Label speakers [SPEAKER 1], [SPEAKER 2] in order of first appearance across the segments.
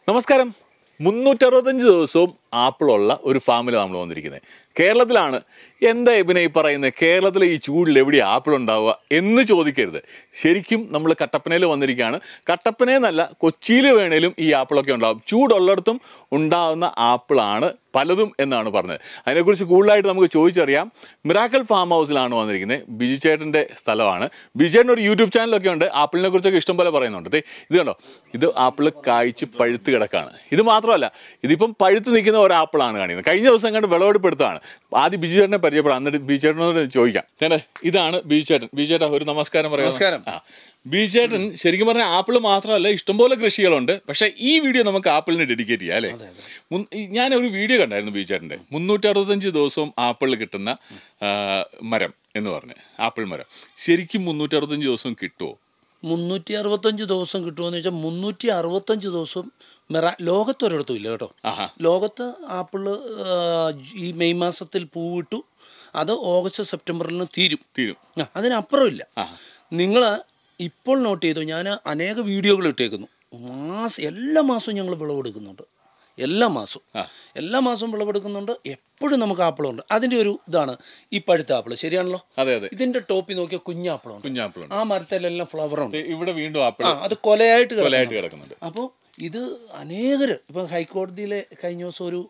[SPEAKER 1] നമസ്കാരം മുന്നൂറ്ററുപത്തഞ്ച് ദിവസവും ആപ്പിളുള്ള ഒരു ഫാമിൽ നമ്മൾ വന്നിരിക്കുന്നത് കേരളത്തിലാണ് എന്താ ഇബിനെ ഈ പറയുന്നത് കേരളത്തിലെ ഈ ചൂടിൽ എവിടെ ആപ്പിൾ ഉണ്ടാവുക എന്ന് ചോദിക്കരുത് ശരിക്കും നമ്മൾ കട്ടപ്പനയിൽ വന്നിരിക്കുകയാണ് കട്ടപ്പനയെന്നല്ല കൊച്ചിയിൽ വേണേലും ഈ ആപ്പിളൊക്കെ ഉണ്ടാവും ചൂടുള്ളിടത്തും ഉണ്ടാവുന്ന ആപ്പിളാണ് പലതും എന്നാണ് പറഞ്ഞത് അതിനെക്കുറിച്ച് കൂടുതലായിട്ട് നമുക്ക് ചോദിച്ചറിയാം മിറാക്കൽ ഫാം ഹൗസിലാണ് വന്നിരിക്കുന്നത് ബിജു ചേട്ടൻ്റെ സ്ഥലമാണ് ബിജു ചേട്ടൻ ഒരു യൂട്യൂബ് ചാനലൊക്കെ ഉണ്ട് ആപ്പിളിനെ കുറിച്ചൊക്കെ ഇഷ്ടം പോലെ പറയുന്നുണ്ട് ദേ, ഇത് കണ്ടോ ഇത് ആപ്പിൾ കായ്ച്ച് പഴുത്ത് കിടക്കാണ് ഇത് മാത്രമല്ല ഇതിപ്പം പഴുത്ത് നിൽക്കുന്ന ഒരു ആപ്പിളാണ് കാണിക്കുന്നത് കഴിഞ്ഞ ദിവസം കണ്ട് വിളവെടുപ്പെടുത്താണ് ആദ്യം ബിജു ചേട്ടനെ പരിചയപ്പെടാം എന്നിട്ട് ബിജു ചേട്ടനോട് ചോദിക്കാം ചേട്ടാ ഇതാണ് ബിജു ചേട്ടൻ ബിജു ചേട്ടാ ഒരു നമസ്കാരം പറയാം
[SPEAKER 2] നമസ്കാരം.
[SPEAKER 1] ആ ബിജു ചേട്ടൻ ശരിക്കും പറഞ്ഞാൽ ആപ്പിൾ മാത്രമല്ല ഇഷ്ടംപോലെ കൃഷികളുണ്ട് പക്ഷേ ഈ വീഡിയോ നമുക്ക് ആപ്പിളിന് ഡെഡിക്കേറ്റ് ചെയ്യാം അല്ലേ മുൻ- ഈ- ഞാൻ ഒരു വീഡിയോ കണ്ടായിരുന്നു ബിജു ചേട്ടൻ്റെ മുന്നൂറ്റി അറുപത്തഞ്ച് ദിവസവും ആപ്പിൾ കിട്ടുന്ന ആ, മരം എന്ന് പറഞ്ഞ് ആപ്പിൾ മരം ശരിക്കും മുന്നൂറ്റി അറുപത്തഞ്ച് ദിവസവും കിട്ടുമോ
[SPEAKER 2] മുന്നൂറ്റി അറുപത്തഞ്ച് ദിവസം കിട്ടുമെന്ന് വെച്ചാൽ മുന്നൂറ്റി അറുപത്തഞ്ച് ദിവസം മെറ ലോകത്തൊരിടത്തും ഇല്ല കേട്ടോ
[SPEAKER 1] ആഹാ
[SPEAKER 2] ലോകത്ത് ആപ്പിള് ആ, ഈ മെയ് മാസത്തിൽ പൂവിട്ടു അത് ഓഗസ്റ്റ് സെപ്റ്റംബറിൽ തീരും
[SPEAKER 1] തീരും
[SPEAKER 2] ആ, അതിനപ്പുറം ഇല്ല
[SPEAKER 1] ആഹാ
[SPEAKER 2] നിങ്ങൾ ഇപ്പോൾ നോട്ട് ചെയ്തു ഞാൻ അനേക വീഡിയോകൾ ഇട്ടേക്കുന്നു മാസം എല്ലാ മാസവും ഞങ്ങൾ വിളവെടുക്കുന്നുണ്ട് എല്ലാ മാസവും
[SPEAKER 1] ആ.
[SPEAKER 2] എല്ലാ മാസവും വിളവെടുക്കുന്നുണ്ട് എപ്പോഴും നമുക്ക് ആപ്പിളുണ്ട് അതിൻ്റെ ഒരു ഇതാണ് ഈ പഴുത്ത ആപ്പിൾ ശരിയാണല്ലോ
[SPEAKER 1] അതെ അതെ
[SPEAKER 2] ഇതിൻ്റെ ടോപ്പിൽ നോക്കിയാൽ കുഞ്ഞാപ്പിളുണ്ട്
[SPEAKER 1] കുഞ്ഞാപ്പിളുണ്ട്
[SPEAKER 2] ആ മരത്തിലെല്ലാം ഫ്ലവർ ഉണ്ട്
[SPEAKER 1] ദേ ഇവിടെ വീണ്ടും ആപ്പിൾ
[SPEAKER 2] ആ അത് കൊലയായിട്ട് കിടക്കും
[SPEAKER 1] കൊലയായിട്ട് കിടക്കുന്നുണ്ട്
[SPEAKER 2] അപ്പോൾ ഇത് അനേകർ ഇപ്പം ഹൈക്കോടതിയിലെ കഴിഞ്ഞ ദിവസം ഒരു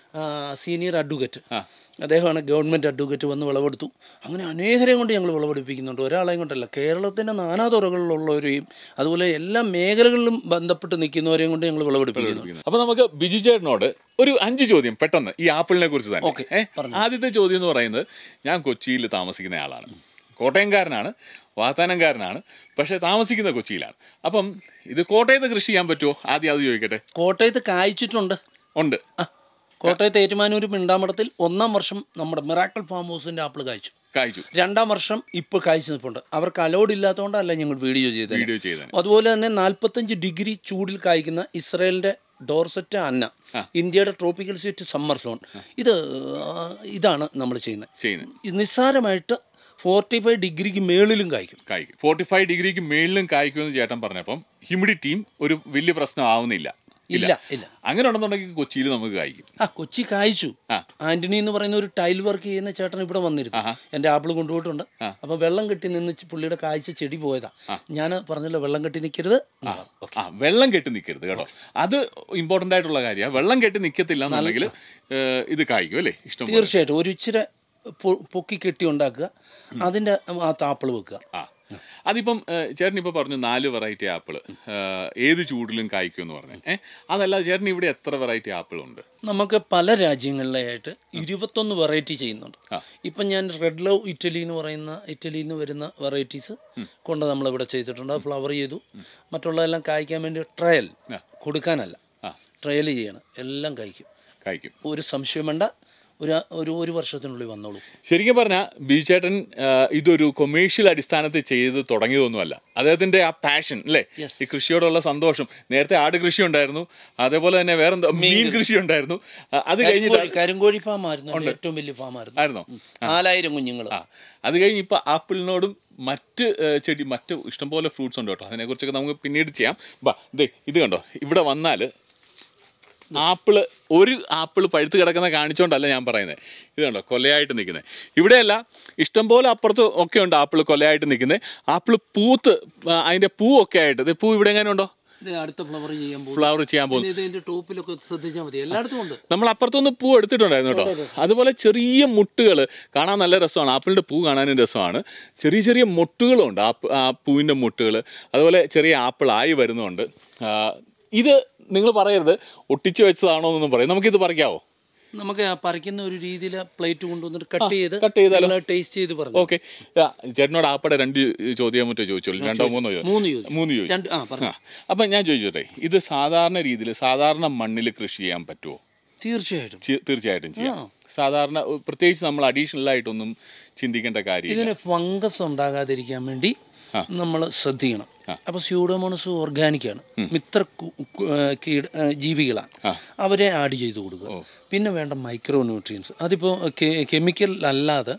[SPEAKER 2] സീനിയർ അഡ്വക്കേറ്റ്
[SPEAKER 1] ആ.
[SPEAKER 2] അദ്ദേഹമാണ് ഗവൺമെൻറ് അഡ്വക്കേറ്റ് വന്ന് വിളവെടുത്തു അങ്ങനെ അനേകരെയും കൊണ്ട് ഞങ്ങൾ വിളവെടുപ്പിക്കുന്നുണ്ട് ഒരാളെയും കൊണ്ടല്ല കേരളത്തിൻ്റെ നാനാ തുറകളിലുള്ളവരെയും അതുപോലെ എല്ലാ മേഖലകളിലും ബന്ധപ്പെട്ട് നിൽക്കുന്നവരെയും കൊണ്ട് ഞങ്ങൾ വിളവെടുപ്പിക്കുന്നു
[SPEAKER 1] അപ്പൊ നമുക്ക് ബിജു ചേട്ടനോട് ഒരു അഞ്ച് ചോദ്യം പെട്ടെന്ന് ഈ ആപ്പിളിനെ കുറിച്ച് തന്നെ
[SPEAKER 2] ഓക്കേ,
[SPEAKER 1] ഏ?
[SPEAKER 2] പറഞ്ഞോ.
[SPEAKER 1] ആദ്യത്തെ ചോദ്യം എന്ന് പറയുന്നത് ഞാൻ കൊച്ചിയിൽ താമസിക്കുന്ന ആളാണ് കോട്ടയംകാരനാണ് വാത്താനംകാരനാണ് പക്ഷേ താമസിക്കുന്ന കൊച്ചിയിലാണ് അപ്പം ഇത് കോട്ടയത്ത് കൃഷി ചെയ്യാൻ പറ്റുമോ ആദ്യം അത് ചോദിക്കട്ടെ
[SPEAKER 2] കോട്ടയത്ത് കായ്ച്ചിട്ടുണ്ട്
[SPEAKER 1] ഉണ്ട്
[SPEAKER 2] ആ കോട്ടയത്ത് ഏറ്റുമാനൂർ മിണ്ടാമടത്തിൽ ഒന്നാം വർഷം നമ്മുടെ മിറാക്കിൾ ഫാം ഹൗസിൻ്റെ ആപ്പിൾ കായ്ച്ചു
[SPEAKER 1] കായ്ച്ചു
[SPEAKER 2] രണ്ടാം വർഷം ഇപ്പോൾ കായ്ച്ചു നിൽപ്പുണ്ട് അവർക്ക് അലോഡ് ഇല്ലാത്തതുകൊണ്ടല്ല ഞങ്ങൾ വീഡിയോ ചെയ്തത്
[SPEAKER 1] വീഡിയോ ചെയ്തത്
[SPEAKER 2] അതുപോലെ തന്നെ നാൽപ്പത്തഞ്ച് ഡിഗ്രി ചൂടിൽ കായ്ക്കുന്ന ഇസ്രയേലിൻ്റെ ഡോർസെറ്റ് അന്ന
[SPEAKER 1] ആ.
[SPEAKER 2] ഇന്ത്യയുടെ ട്രോപ്പിക്കൽ സ്വീറ്റ് സമ്മർ സോൺ ഇത് ആ, ഇതാണ് നമ്മൾ ചെയ്യുന്നത്
[SPEAKER 1] ചെയ്യുന്നത്
[SPEAKER 2] ഇത് നിസ്സാരമായിട്ട് ഫോർട്ടി ഫൈവ് ഡിഗ്രിക്ക് മേളിലും കായ്ക്കും
[SPEAKER 1] കായ്ക്കും ഫോർട്ടി ഫൈവ് ഡിഗ്രിക്ക് മേളിലും കായ്ക്കുമെന്ന് ചേട്ടൻ പറഞ്ഞപ്പം ഹ്യൂമിഡിറ്റിയും ഒരു വലിയ പ്രശ്നം ആവുന്നില്ല
[SPEAKER 2] ഇല്ല ഇല്ല
[SPEAKER 1] അങ്ങനെ ഉണ്ടെന്നുണ്ടെങ്കിൽ കൊച്ചിയിൽ നമുക്ക് കായ്ക്കും
[SPEAKER 2] ആ കൊച്ചി കായ്ച്ചു
[SPEAKER 1] ആ.
[SPEAKER 2] ആന്റണി എന്ന് പറയുന്ന ഒരു ടൈൽ വർക്ക് ചെയ്യുന്ന ചേട്ടൻ ഇവിടെ വന്നിരുന്നു
[SPEAKER 1] ആഹാ.
[SPEAKER 2] എൻ്റെ ആപ്പിൾ കൊണ്ടുപോയിട്ടുണ്ട്
[SPEAKER 1] ആ.
[SPEAKER 2] അപ്പോൾ വെള്ളം കെട്ടി നിന്ന് ചി- പുള്ളിയുടെ കായ്ച്ച ചെടി പോയതാ ഞാൻ പറഞ്ഞല്ലോ വെള്ളം കെട്ടി നിൽക്കരുത്
[SPEAKER 1] ആ വെള്ളം കെട്ടി നിൽക്കരുത് കേട്ടോ അത് ഇമ്പോർട്ടൻ്റ് ആയിട്ടുള്ള കാര്യമാണ് വെള്ളം കെട്ടി നിൽക്കത്തില്ല എന്നുണ്ടെങ്കിൽ ഇത് കായ്ക്കും അല്ലേ ഇഷ്ടം പോലെ.
[SPEAKER 2] തീർച്ചയായിട്ടും ഒരു ഇച്ചിരി പൊ- പൊക്കി കെട്ടി ഉണ്ടാക്കുക അതിൻ്റെ ആ താപ്പിൾ വെക്കുക
[SPEAKER 1] ആ അതിപ്പം ഏഹ്, ചേട്ടൻ ഇപ്പോൾ പറഞ്ഞു നാല് വെറൈറ്റി ആപ്പിൾ ഏത് ചൂടിലും കായ്ക്കും എന്ന് പറഞ്ഞു ഏഹ് അതല്ല ചേട്ടൻ ഇവിടെ എത്ര വെറൈറ്റി ആപ്പിൾ ഉണ്ട്
[SPEAKER 2] നമുക്ക് പല രാജ്യങ്ങളിലായിട്ട് ഇരുപത്തൊന്ന് വെറൈറ്റി ചെയ്യുന്നുണ്ട്
[SPEAKER 1] ആ.
[SPEAKER 2] ഇപ്പം ഞാൻ റെഡ് ലവ് ഇറ്റലി എന്ന് പറയുന്ന ഇറ്റലിയിൽ നിന്ന് വരുന്ന വെറൈറ്റീസ് കൊണ്ട് നമ്മളിവിടെ ചെയ്തിട്ടുണ്ട് അത് ഫ്ലവർ ചെയ്തു മറ്റുള്ളതെല്ലാം കായ്ക്കാൻ വേണ്ടി ട്രയൽ
[SPEAKER 1] ആ.
[SPEAKER 2] കൊടുക്കാനല്ല
[SPEAKER 1] ആ
[SPEAKER 2] ട്രയൽ ചെയ്യണം എല്ലാം കായ്ക്കും
[SPEAKER 1] കായ്ക്കും
[SPEAKER 2] ഒരു സംശയം വേണ്ട ഒരു ഒരു ഒരു വർഷത്തിനുള്ളിൽ വന്നോളൂ
[SPEAKER 1] ശരിക്കും പറഞ്ഞാൽ ബിജുചേട്ടൻ ഏഹ്, ഇതൊരു കൊമേഴ്ഷ്യൽ അടിസ്ഥാനത്തിൽ ചെയ്ത് തുടങ്ങിയതൊന്നുമല്ല അദ്ദേഹത്തിന്റെ ആ പാഷൻ അല്ലേ
[SPEAKER 2] Yes.
[SPEAKER 1] ഈ കൃഷിയോടുള്ള സന്തോഷം നേരത്തെ ആട് കൃഷി ഉണ്ടായിരുന്നു അതേപോലെ തന്നെ വേറെന്തോ മീൻ കൃഷി ഉണ്ടായിരുന്നു ആ, അത് കഴിഞ്ഞിട്ട്
[SPEAKER 2] കരിങ്കോഴി- കരിങ്കോഴി ഫാം ആയിരുന്നു എൻ്റെ ഏറ്റവും വലിയ ഫാം ആയിരുന്നു
[SPEAKER 1] ആയിരുന്നോ
[SPEAKER 2] നാലായിരം കുഞ്ഞുങ്ങൾ
[SPEAKER 1] ആ അത് കഴിഞ്ഞ് ഇപ്പൊ ആപ്പിളിനോടും മറ്റ് ഏഹ്, ചെടി മറ്റ് ഇഷ്ടംപോലെ ഫ്രൂട്ട്സ് ഉണ്ട് കേട്ടോ അതിനെക്കുറിച്ചൊക്കെ നമുക്ക് പിന്നീട് ചെയ്യാം ബാ ഇതേ ഇത് കണ്ടോ ഇവിടെ വന്നാൽ ആപ്പിള് ഒരു ആപ്പിൾ പഴുത്ത് കിടക്കുന്ന കാണിച്ചോണ്ടല്ല ഞാൻ പറയുന്നത് ഇത് കണ്ടോ കൊലയായിട്ട് നിൽക്കുന്നത് ഇവിടെയല്ല ഇഷ്ടംപോലെ അപ്പുറത്ത് ഒക്കെ ഉണ്ട് ആപ്പിൾ കൊലയായിട്ട് നിൽക്കുന്നത് ആപ്പിൾ പൂത്ത് ആ, അതിന്റെ പൂവൊക്കെ ആയിട്ട് ഇത് പൂ ഇവിടെ എങ്ങനെ ഉണ്ടോ
[SPEAKER 2] ഇത് അടുത്ത ഫ്ലവർ ചെയ്യാൻ പോകും
[SPEAKER 1] ഫ്ലവർ ചെയ്യാൻ പോകുന്നു
[SPEAKER 2] പിന്നെ ഇതിന്റെ ടോപ്പിലൊക്കെ ശ്രദ്ധിച്ചാൽ മതി എല്ലായിടത്തും ഉണ്ട്
[SPEAKER 1] നമ്മൾ അപ്പുറത്തൊന്ന് പൂ എടുത്തിട്ടുണ്ടായിരുന്നു കേട്ടോ അതുപോലെ ചെറിയ മുട്ടുകൾ കാണാൻ നല്ല രസമാണ് ആപ്പിളിൻ്റെ പൂ കാണാനും രസമാണ് ചെറിയ ചെറിയ മുട്ടുകളുണ്ട് ആ പ്- ആ പൂവിൻ്റെ മുട്ടുകൾ അതുപോലെ ചെറിയ ആപ്പിൾ ആയി വരുന്നുണ്ട് ആ, ഇത് നിങ്ങൾ പറയരുത് ഒട്ടിച്ച് വെച്ചതാണോ എന്നൊന്നും പറയും നമുക്കിത് പറിക്കാവോ
[SPEAKER 2] നമുക്ക് ആ പറിക്കുന്ന ഒരു രീതിയിൽ പ്ലേറ്റ് കൊണ്ടുവന്നിട്ട് കട്ട് ചെയ്ത്
[SPEAKER 1] cut ചെയ്താലോ?
[SPEAKER 2] ടേസ്റ്റ് ചെയ്ത് പറഞ്ഞു
[SPEAKER 1] ഓക്കെ ചേട്ടനോട് ആപ്പടെ രണ്ട് ചോദ്യം മറ്റോ ചോദിച്ചോളൂ രണ്ടോ മൂന്നോ ചോദിച്ചു
[SPEAKER 2] മൂന്ന് ചോദിച്ചു
[SPEAKER 1] മൂന്ന് ചോദിച്ചു
[SPEAKER 2] രണ്ട് ആ പറഞ്ഞു
[SPEAKER 1] ആ അപ്പം ഞാൻ ചോദിച്ചോട്ടെ ഇത് സാധാരണ രീതിയിൽ സാധാരണ മണ്ണിൽ കൃഷി ചെയ്യാൻ പറ്റുമോ
[SPEAKER 2] തീർച്ചയായിട്ടും
[SPEAKER 1] ചി- തീർച്ചയായിട്ടും ചെയ്യാം സാധാരണ ഉ, പ്രത്യേകിച്ച് നമ്മൾ അഡീഷണൽ ആയിട്ടൊന്നും ചിന്തിക്കേണ്ട കാര്യമില്ല
[SPEAKER 2] ഇതിന് ഫംഗസ് ഉണ്ടാകാതിരിക്കാൻ വേണ്ടി
[SPEAKER 1] ആ.
[SPEAKER 2] നമ്മൾ ശ്രദ്ധിക്കണം അപ്പോൾ സ്യൂഡോമോണസ് ഓർഗാനിക്കാണ് മിത്ര കു- കു- ഏ, കീട ഏ, ജീവികളാണ്
[SPEAKER 1] ആ.
[SPEAKER 2] അവരെ ആഡ് ചെയ്ത് കൊടുക്കുക പിന്നെ വേണ്ട മൈക്രോ ന്യൂട്രിയൻസ് അതിപ്പോൾ കെമിക്കൽ അല്ലാതെ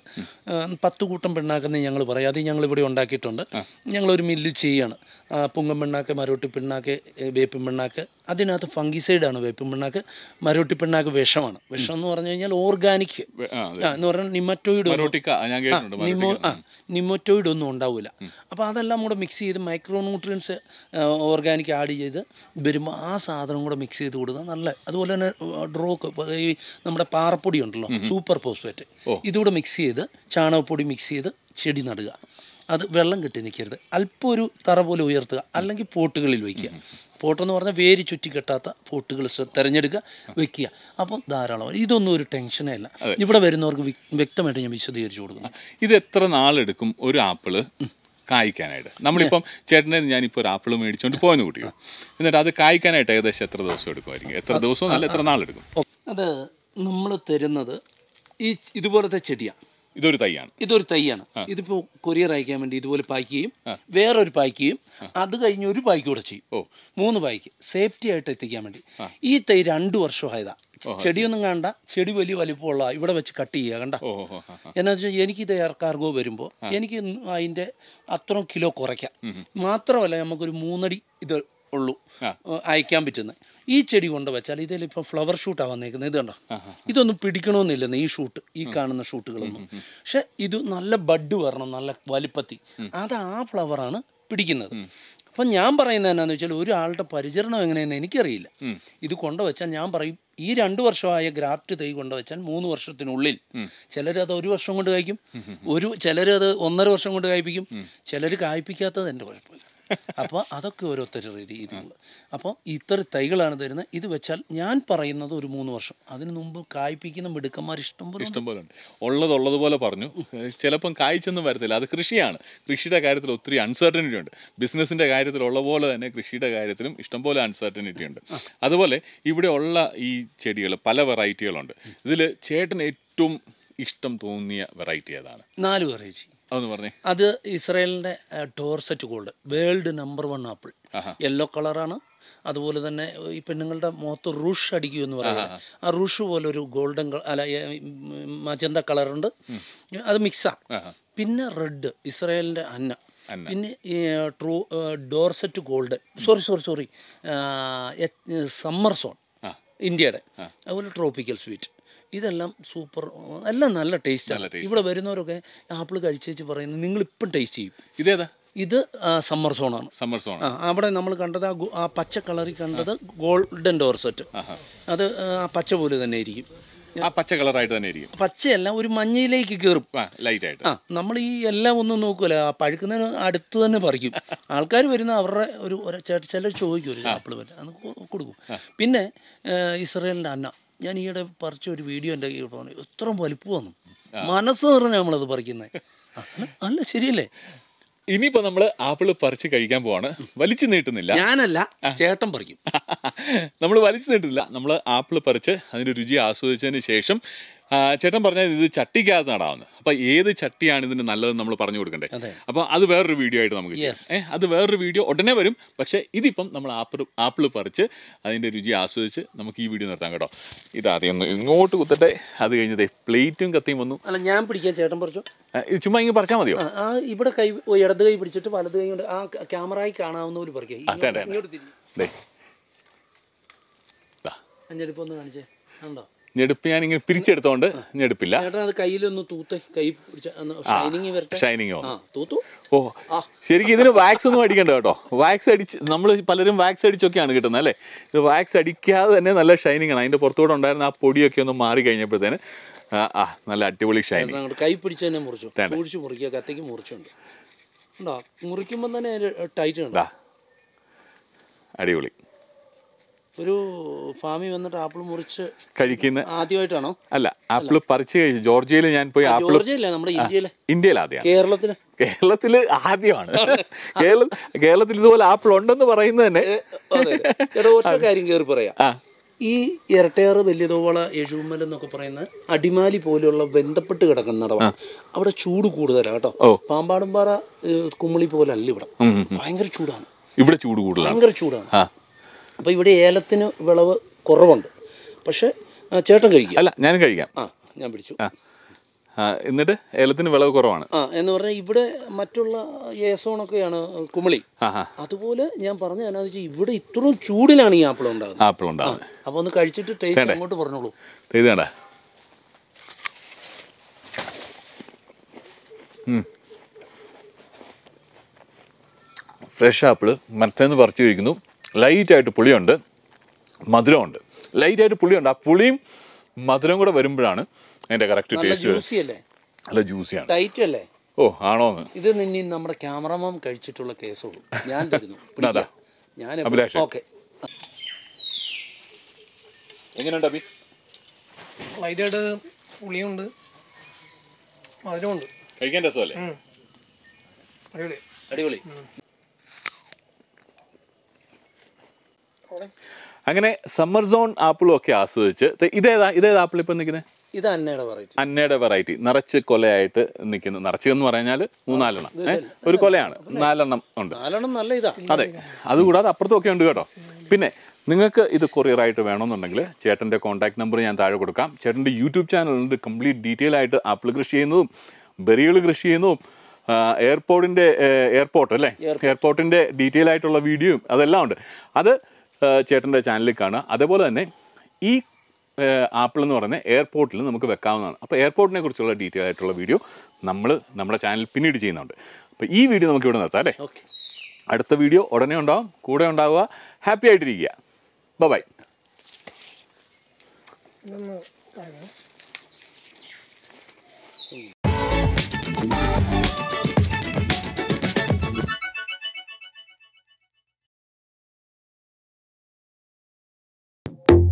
[SPEAKER 2] ആ, പത്ത് കൂട്ടം പിണ്ണാക്കെന്ന് ഞങ്ങൾ പറയും അത് ഞങ്ങൾ ഇവിടെ ഉണ്ടാക്കിയിട്ടുണ്ട് ഞങ്ങളൊരു മില്ല് ചെയ്യാണ് ആ, പുങ്ങൻ പിണ്ണാക്ക് മരോട്ടി പിണ്ണാക്ക് ഏ, വേപ്പിൻ പിണ്ണാക്ക് അതിനകത്ത് ഫംഗിസൈഡാണ് വേപ്പിൻ പിണ്ണാക്ക് മരോട്ടി പിണ്ണാക്ക് വിഷമാണ് വിഷം എന്ന് പറഞ്ഞു കഴിഞ്ഞാൽ ഓർഗാനിക്
[SPEAKER 1] വെ- ആ, അതെ.
[SPEAKER 2] എന്ന് പറഞ്ഞാൽ നിമറ്റോയിഡ്
[SPEAKER 1] മരോട്ടിക്ക ആ, ഞാൻ കേട്ടിട്ടുണ്ട്
[SPEAKER 2] നിമോ
[SPEAKER 1] മരോട്ടിക്ക.
[SPEAKER 2] ആ നിമോറ്റോയിഡ് ഒന്നും ഉണ്ടാവില്ല അപ്പോൾ അതെല്ലാം കൂടെ മിക്സ് ചെയ്ത് മൈക്രോ ന്യൂട്രിയൻസ് ഓർഗാനിക് ആഡ് ചെയ്ത് വരുമ്പോൾ ആ സാധനം കൂടെ മിക്സ് ചെയ്ത് കൊടുക്കുക നല്ല അതുപോലെ തന്നെ ഡ്രോക്ക് ഈ നമ്മുടെ പാറപ്പൊടി ഉണ്ടല്ലോ സൂപ്പർ ഫോസ്ഫേറ്റ് ഇതുകൂടെ മിക്സ് ചെയ്ത് ചാണകപ്പൊടി മിക്സ് ചെയ്ത് ചെടി നടുക അത് വെള്ളം കെട്ടി നിൽക്കരുത് അല്പം ഒരു തറ പോലെ ഉയർത്തുക അല്ലെങ്കിൽ പോട്ടുകളിൽ വയ്ക്കുക പോട്ടെന്ന് പറഞ്ഞാൽ വേര് ചുറ്റി കെട്ടാത്ത പോട്ടുകൾ ശ്ര- തിരഞ്ഞെടുക്കുക വെക്കുക അപ്പം ധാരാളം ഇതൊന്നും ഒരു ടെൻഷനേ അല്ല ഇവിടെ വരുന്നവർക്ക് വ്യ- വ്യക്തമായിട്ട് ഞാൻ വിശദീകരിച്ചു കൊടുക്കുന്നു
[SPEAKER 1] ഇത് എത്ര നാളെടുക്കും ഒരു ആപ്പിള് കായ്ക്കാനായിട്ട് നമ്മളിപ്പം ചേട്ടനെ ഞാനിപ്പോൾ ഒരു ആപ്പിൾ മേടിച്ചുകൊണ്ട് പോയെന്ന് കൂട്ടിയോ എന്നിട്ട് അത് കായ്ക്കാനായിട്ട് ഏകദേശം എത്ര ദിവസം എടുക്കുമായിരിക്കും എത്ര ദിവസവും അല്ല എത്ര നാളെടുക്കും
[SPEAKER 2] അത് നമ്മൾ തരുന്നത് ഈ ഇതുപോലത്തെ ചെടിയാണ്
[SPEAKER 1] ഇതൊരു തൈയാണ്
[SPEAKER 2] ഇതൊരു തൈയാണ് ഇതിപ്പോൾ കൊറിയർ അയക്കാൻ വേണ്ടി ഇതുപോലെ പാക്ക് ചെയ്യും വേറൊരു പാക്ക് ചെയ്യും അത് കഴിഞ്ഞ് ഒരു പാക്ക് കൂടെ ചെയ്യും
[SPEAKER 1] ഓ.
[SPEAKER 2] മൂന്ന് പാക്ക് സേഫ്റ്റി ആയിട്ട് എത്തിക്കാൻ വേണ്ടി ഈ തൈ രണ്ട് വർഷമായതാ ചെടിയൊന്നും കണ്ട ചെടി വലിയ വലിപ്പമുള്ള ഇവിടെ വെച്ച് കട്ട് ചെയ്യുക കണ്ട
[SPEAKER 1] ഓ ഓ ആ, ആ.
[SPEAKER 2] എന്നാ വെച്ചാൽ എനിക്ക് ഇത് എയർ കാർഗോ വരുമ്പോൾ എനിക്ക് അതിൻ്റെ അത്രയും കിലോ കുറയ്ക്കാം മാത്രമല്ല നമുക്കൊരു മൂന്നടി ഇത് ഉള്ളൂ
[SPEAKER 1] ആ.
[SPEAKER 2] ഏഹ് അയക്കാൻ പറ്റുന്നത് ഈ ചെടി കൊണ്ട് വെച്ചാൽ ഇതിൽ ഇപ്പോൾ ഫ്ലവർ ഷൂട്ടാണ് വന്നേക്കുന്നത് ഇത് കണ്ടോ ഇതൊന്നും പിടിക്കണമെന്നില്ലെന്ന് ഈ ഷൂട്ട് ഈ കാണുന്ന ഷൂട്ടുകളൊന്നും പക്ഷെ ഇത് നല്ല ബഡ് വരണം നല്ല വലിപ്പത്തി അത് ആ ഫ്ലവറാണ് പിടിക്കുന്നത് അപ്പം ഞാൻ പറയുന്നത് എന്നാന്ന് വെച്ചാൽ ഒരാളുടെ പരിചരണം എങ്ങനെയെന്ന് എനിക്കറിയില്ല
[SPEAKER 1] ഉം.
[SPEAKER 2] ഇത് കൊണ്ടുവച്ചാൽ ഞാൻ പറയും ഈ രണ്ട് വർഷമായ ഗ്രാഫ്റ്റ് തൈ കൊണ്ടുവച്ചാൽ മൂന്ന് വർഷത്തിനുള്ളിൽ ചിലർ അത് ഒരു വർഷം കൊണ്ട് കായ്ക്കും ഒരു ചിലർ അത് ഒന്നര വർഷം കൊണ്ട് കായ്പ്പിക്കും ചിലർ കായ്പ്പിക്കാത്തത് എൻ്റെ കുഴപ്പമില്ല അപ്പോൾ അതൊക്കെ ഓരോരുത്തരുടെ രീതികൾ അപ്പോൾ ഇത്ര തൈകളാണ് തരുന്നത് ഇത് വെച്ചാൽ ഞാൻ പറയുന്നത് ഒരു മൂന്ന് വർഷം അതിന് മുമ്പ് കായ്പ്പിക്കുന്ന മിടുക്കന്മാർ ഇഷ്ടം പോലെ ഉണ്ട്.
[SPEAKER 1] ഇഷ്ടം പോലെ ഉണ്ട് ഉള്ളത് ഉള്ളതുപോലെ പറഞ്ഞു ചിലപ്പം കായ്ച്ചൊന്നും വരത്തില്ല അത് കൃഷിയാണ് കൃഷിയുടെ കാര്യത്തിൽ ഒത്തിരി അൺസർട്ടനിറ്റി ഉണ്ട് ബിസിനസ്സിൻ്റെ കാര്യത്തിൽ ഉള്ള പോലെ തന്നെ കൃഷിയുടെ കാര്യത്തിലും ഇഷ്ടംപോലെ അൺസർട്ടനിറ്റി ഉണ്ട് അതുപോലെ ഇവിടെ ഉള്ള ഈ ചെടികൾ പല വെറൈറ്റികളുണ്ട് ഇതിൽ ചേട്ടന് ഏറ്റവും ഇഷ്ടം തോന്നിയ വെറൈറ്റി ഏതാണ്
[SPEAKER 2] നാല് വെറൈറ്റി
[SPEAKER 1] അതൊന്ന് പറഞ്ഞേ
[SPEAKER 2] അത് ഇസ്രായേലിൻ്റെ Dorset gold world number one apple
[SPEAKER 1] ആഹാ.
[SPEAKER 2] യെല്ലോ കളറാണ് അതുപോലെ തന്നെ ഈ പെണ്ണുങ്ങളുടെ മുഖത്ത് റുഷ് അടിക്കും എന്ന് പറയുന്നത് ആ റുഷ് പോലെ ഒരു ഗോൾഡൻ അല്ല മജന്ത കളറുണ്ട് അത് മിക്സാണ്
[SPEAKER 1] ആഹാ.
[SPEAKER 2] പിന്നെ റെഡ് ഇസ്രായേലിൻ്റെ അന്ന
[SPEAKER 1] അന്ന.
[SPEAKER 2] പിന്നെ ഈ true Dorset gold sorry sorry sorry summer zone
[SPEAKER 1] ആ.
[SPEAKER 2] ഇന്ത്യയുടെ അതുപോലെ ട്രോപ്പിക്കൽ സ്വീറ്റ് ഇതെല്ലാം സൂപ്പർ എല്ലാം നല്ല ടേസ്റ്റാണ്
[SPEAKER 1] നല്ല taste.
[SPEAKER 2] ഇവിടെ വരുന്നവരൊക്കെ ആപ്പിൾ കഴിച്ചേച്ച് പറയുന്നത് നിങ്ങൾ ഇപ്പം ടേസ്റ്റ് ചെയ്യും
[SPEAKER 1] ഇതേതാ
[SPEAKER 2] ഇത് സമ്മർ സോണാണ്
[SPEAKER 1] സമ്മർ സോൺ
[SPEAKER 2] ആ അവിടെ നമ്മൾ കണ്ടത് ആ ഗോ- ആ പച്ച കളറിൽ കണ്ടത് ഗോൾഡൻ ഡോർസെറ്റ്
[SPEAKER 1] ആഹാ.
[SPEAKER 2] അത് ആ പച്ച പോലെ തന്നെ ഇരിക്കും
[SPEAKER 1] ആ പച്ച കളറായിട്ട് തന്നെ ഇരിക്കും
[SPEAKER 2] പച്ചയല്ല ഒരു മഞ്ഞയിലേക്ക് കയറും
[SPEAKER 1] ആ ലൈറ്റ് ആയിട്ട്
[SPEAKER 2] ആ നമ്മൾ ഈ എല്ലാം ഒന്നും നോക്കൂല ആ പഴുക്കുന്നതിന് അടുത്ത് തന്നെ പറിക്കും ആൾക്കാർ വരുന്ന അവരുടെ ഒരു ഒരു ചേട്ട ചിലർ ചോദിക്കും ഒരു ആപ്പിൾ പറ്റും അത് കൊ- കൊടുക്കും പിന്നെ ഏഹ്, ഇസ്രായേലിൻ്റെ അന്ന ഞാൻ ഈയിടെ പറിച്ച ഒരു വീഡിയോ എൻ്റെ കയ്യിൽ പറഞ്ഞു എത്ര വലിപ്പം വന്നു മനസ്സ് നിറഞ്ഞ നമ്മളത് പറിക്കുന്നത് അല്ല ശരിയല്ലേ
[SPEAKER 1] ഇനിയിപ്പോ നമ്മൾ ആപ്പിള് പറിച്ച് കഴിക്കാൻ പോവാണ് വലിച്ചു നീട്ടുന്നില്ല
[SPEAKER 2] ഞാനല്ല ചേട്ടൻ പറിക്കും
[SPEAKER 1] നമ്മൾ വലിച്ചു നീട്ടില്ല നമ്മൾ ആപ്പിൾ പറിച്ച് അതിൻ്റെ രുചി ആസ്വദിച്ചതിന് ശേഷം ആ, ചേട്ടൻ പറഞ്ഞത് ഇത് ചട്ടിക്കകത്ത് നടാവുന്നത് അപ്പോൾ ഏത് ചട്ടിയാണ് ഇതിന് നല്ലതെന്ന് നമ്മൾ പറഞ്ഞു കൊടുക്കണ്ടേ
[SPEAKER 2] അതെ.
[SPEAKER 1] അപ്പോൾ അത് വേറൊരു വീഡിയോ ആയിട്ട് നമുക്ക് ചെയ്യാം ഏഹ് അത് വേറൊരു വീഡിയോ ഉടനെ വരും പക്ഷേ ഇതിപ്പം നമ്മൾ ആപ്പിൾ ആപ്പിൾ പറിച്ച് അതിൻ്റെ രുചി ആസ്വദിച്ച് നമുക്ക് ഈ വീഡിയോ നിർത്താം കേട്ടോ ഇതാദ്യം ഒന്ന് ഇങ്ങോട്ട് കുത്തട്ടെ അത് കഴിഞ്ഞതേ പ്ലേറ്റും കത്തിയും വന്നു
[SPEAKER 2] അല്ല ഞാൻ പിടിക്കാൻ ചേട്ടൻ പറിച്ചോ
[SPEAKER 1] ആ, ഇത് ചുമ്മാ ഇങ്ങനെ പറിച്ചാൽ മതിയോ
[SPEAKER 2] ആ, ആ ഇവിടെ കൈ ഓ, ഇടത് കൈ പിടിച്ചിട്ട് വലത് കൈ കൊണ്ട് ആ ക്യാമറയിൽ കാണാവുന്ന പോലെ പറിക്കുക
[SPEAKER 1] ആ, തേണ്ട, തേണ്ട.
[SPEAKER 2] ഇങ്ങോട്ട് തിരി
[SPEAKER 1] ദേ ദാ.
[SPEAKER 2] അഞ്ഞെടുപ്പ് ഒന്ന് കാണിച്ചേ കണ്ടോ
[SPEAKER 1] ഞെടുപ്പ് ഞാൻ ഇങ്ങനെ പിരിച്ചെടുത്തോണ്ട് ഞെടുപ്പില്ല
[SPEAKER 2] ചേട്ടൻ അത് കയ്യിലൊന്ന് തൂത്ത് കൈ പിടിച്ച ഷൈനിങ് വരട്ടെ
[SPEAKER 1] ഷൈനിങ്
[SPEAKER 2] ആ തൂത്തു
[SPEAKER 1] ഓ
[SPEAKER 2] ആ.
[SPEAKER 1] ശരിക്കും ഇതിന് വാക്സ് ഒന്നും അടിക്കണ്ട കേട്ടോ വാക്സ് അടിച്ച് നമ്മൾ പലരും വാക്സ് അടിച്ചൊക്കെയാണ് കിട്ടുന്നത് അല്ലേ ഇത് വാക്സ് അടിക്കാതെ തന്നെ നല്ല ഷൈനിങ് ആണ് അതിന്റെ പുറത്തുകൂടെ ഉണ്ടായിരുന്ന ആ പൊടിയൊക്കെ ഒന്ന് മാറി കഴിഞ്ഞപ്പോഴത്തേന് ആ, ആ നല്ല അടിപൊളി ഷൈനിങ്
[SPEAKER 2] ചേട്ടൻ അങ്ങോട്ട് കൈ പിടിച്ച് തന്നെ മുറിച്ചു
[SPEAKER 1] തേണ്ട.
[SPEAKER 2] സൂക്ഷിച്ച് മുറിക്കുക കത്തിക്ക് മുറിച്ചുണ്ട് ഉണ്ടോ മുറിക്കുമ്പോൾ തന്നെ ടൈറ്റ് ഉണ്ട്
[SPEAKER 1] ദാ അടിപൊളി
[SPEAKER 2] ഒരു ഫാമിൽ വന്നിട്ട് ആപ്പിൾ മുറിച്ച്
[SPEAKER 1] കഴിക്കുന്ന
[SPEAKER 2] ആദ്യമായിട്ടാണോ
[SPEAKER 1] അല്ല ആപ്പിൾ പറിച്ച് കഴിച്ചു ജോർജിയയിൽ ഞാൻ പോയി ആപ്പിൾ
[SPEAKER 2] ജോർജിയല്ലേ നമ്മുടെ ഇന്ത്യയിലെ
[SPEAKER 1] ഇന്ത്യയിൽ ആദ്യമാണ്
[SPEAKER 2] കേരളത്തിന്
[SPEAKER 1] കേരളത്തിൽ ആദ്യമാണ് കേരള കേരളത്തിൽ ഇതുപോലെ ആപ്പിൾ ഉണ്ടെന്ന് പറയുന്നത് തന്നെ
[SPEAKER 2] അതെ, അതെ. ചേട്ടാ ഒറ്റ കാര്യം കയറി പറയാം
[SPEAKER 1] ആ
[SPEAKER 2] ഈ ഇരട്ടയാറ് വലിയതോവള യശുമ്മൽ എന്നൊക്കെ പറയുന്ന അടിമാലി പോലെയുള്ള ബന്ധപ്പെട്ട് കിടക്കുന്ന നടവാണ് അവിടെ ചൂട് കൂടുതലാണ് കേട്ടോ
[SPEAKER 1] ഓ.
[SPEAKER 2] പാമ്പാടുംപാറ ഏഹ്, കുമിളി പോലെ അല്ല ഇവിടെ
[SPEAKER 1] ഉം, ഉം, ഉം.
[SPEAKER 2] ഭയങ്കര ചൂടാണ്
[SPEAKER 1] ഇവിടെ ചൂട് കൂടുതലാണ്
[SPEAKER 2] ഭയങ്കര ചൂടാണ്
[SPEAKER 1] ആ
[SPEAKER 2] അപ്പോൾ ഇവിടെ ഏലത്തിന് വിളവ് കുറവുണ്ട് പക്ഷേ ആ, ചേട്ടൻ കഴിക്കുക
[SPEAKER 1] അല്ല ഞാനും കഴിക്കാം
[SPEAKER 2] ആ ഞാൻ പിടിച്ചു
[SPEAKER 1] ആ ആ, എന്നിട്ട് ഏലത്തിന് വിളവ് കുറവാണ്
[SPEAKER 2] ആ എന്ന് പറഞ്ഞാൽ ഇവിടെ മറ്റുള്ള ഏസോണൊക്കെയാണ് കുമിളി
[SPEAKER 1] ആ ഹാ
[SPEAKER 2] അതുപോലെ ഞാൻ പറഞ്ഞ എന്നാന്ന് വെച്ചാൽ ഇവിടെ ഇത്രയും ചൂടിലാണ് ഈ ആപ്പിൾ ഉണ്ടാകുന്നത്
[SPEAKER 1] ആപ്പിൾ ഉണ്ടാവുന്നത്
[SPEAKER 2] അപ്പോൾ ഒന്ന് കഴിച്ചിട്ട് ടേസ്റ്റ് അങ്ങോട്ട് പറഞ്ഞോളൂ
[SPEAKER 1] ഇത് കണ്ട ഫ്രഷ് ആപ്പിൾ മരത്തേന്ന് പറിച്ചു കഴിക്കുന്നു ലൈറ്റായിട്ട് പുളിയുണ്ട് മധുരമുണ്ട് ലൈറ്റായിട്ട് പുളിയുണ്ട് ആ പുളിയും മധുരം കൂടെ വരുമ്പോഴാണ് അതിൻ്റെ കറക്റ്റ്
[SPEAKER 2] നല്ല
[SPEAKER 1] ടേസ്റ്റ്
[SPEAKER 2] ജ്യൂസി അല്ലേ
[SPEAKER 1] നല്ല ജ്യൂസിയാണ്
[SPEAKER 2] ടൈറ്റ് അല്ലേ
[SPEAKER 1] ഓ ആണോന്ന്
[SPEAKER 2] ഇത് നിന്നി നമ്മുടെ ക്യാമറമാൻ കഴിച്ചിട്ടുള്ള കേസുള്ളൂ ഞാൻ തരുന്നു
[SPEAKER 1] അതാ.
[SPEAKER 2] ഞാൻ
[SPEAKER 1] അഭിലാഷ്.
[SPEAKER 2] ഓക്കെ
[SPEAKER 1] എങ്ങനെയുണ്ട് അഭി
[SPEAKER 3] ലൈറ്റായിട്ട് പുളിയുണ്ട് മധുരമുണ്ട്
[SPEAKER 1] കഴിക്കാൻ രസമല്ലേ
[SPEAKER 3] ഉം. അടിപൊളി
[SPEAKER 2] അടിപൊളി
[SPEAKER 1] അങ്ങനെ സമ്മർ സോൺ ആപ്പിളും ഒക്കെ ആസ്വദിച്ച് ദേ ഇതേതാ ഇതേതാ ആപ്പിൾ ഇപ്പം നിൽക്കുന്നത്
[SPEAKER 2] ഇത് അന്നയുടെ വെറൈറ്റി
[SPEAKER 1] അന്നയുടെ വെറൈറ്റി നിറച്ച് കൊലയായിട്ട് നിൽക്കുന്നു നിറച്ച് എന്ന് പറഞ്ഞാൽ മൂന്നാലെണ്ണം ഏ? ഒരു കൊലയാണ് നാലെണ്ണം ഉണ്ട്
[SPEAKER 2] നാലെണ്ണം നല്ല ഇതാ
[SPEAKER 1] അതെ അതുകൂടാതെ അപ്പുറത്തും ഒക്കെ ഉണ്ട് കേട്ടോ പിന്നെ നിങ്ങൾക്ക് ഇത് കൊറിയറായിട്ട് വേണമെന്നുണ്ടെങ്കിൽ ചേട്ടൻ്റെ കോൺടാക്ട് നമ്പർ ഞാൻ താഴെ കൊടുക്കാം ചേട്ടൻ്റെ യൂട്യൂബ് ചാനലുണ്ട് കംപ്ലീറ്റ് ഡീറ്റെയിൽ ആയിട്ട് ആപ്പിൾ കൃഷി ചെയ്യുന്നതും ബെറികൾ കൃഷി ചെയ്യുന്നതും എയർപോർട്ടിൻ്റെ എയർപോർട്ട് അല്ലേ എയർപോർട്ടിൻ്റെ ഡീറ്റെയിൽ ആയിട്ടുള്ള വീഡിയോയും അതെല്ലാം ഉണ്ട് അത് ആ, ചേട്ടൻ്റെ ചാനലിൽ കാണുക അതേപോലെ തന്നെ ഈ ആപ്പിൾ എന്ന് പറയുന്ന എയർപോർട്ടിൽ നമുക്ക് വെക്കാവുന്നതാണ് അപ്പോൾ എയർപോർട്ടിനെ കുറിച്ചുള്ള ഡീറ്റെയിൽ ആയിട്ടുള്ള വീഡിയോ നമ്മൾ നമ്മുടെ ചാനലിൽ പിന്നീട് ചെയ്യുന്നുണ്ട് അപ്പോൾ ഈ വീഡിയോ നമുക്ക് ഇവിടെ നിർത്താം അല്ലേ
[SPEAKER 2] ഓക്കെ
[SPEAKER 1] അടുത്ത വീഡിയോ ഉടനെ ഉണ്ടാവും കൂടെ ഉണ്ടാവുക ഹാപ്പി ആയിട്ടിരിക്കുക ബൈ
[SPEAKER 3] ഇതൊന്ന് താഴെ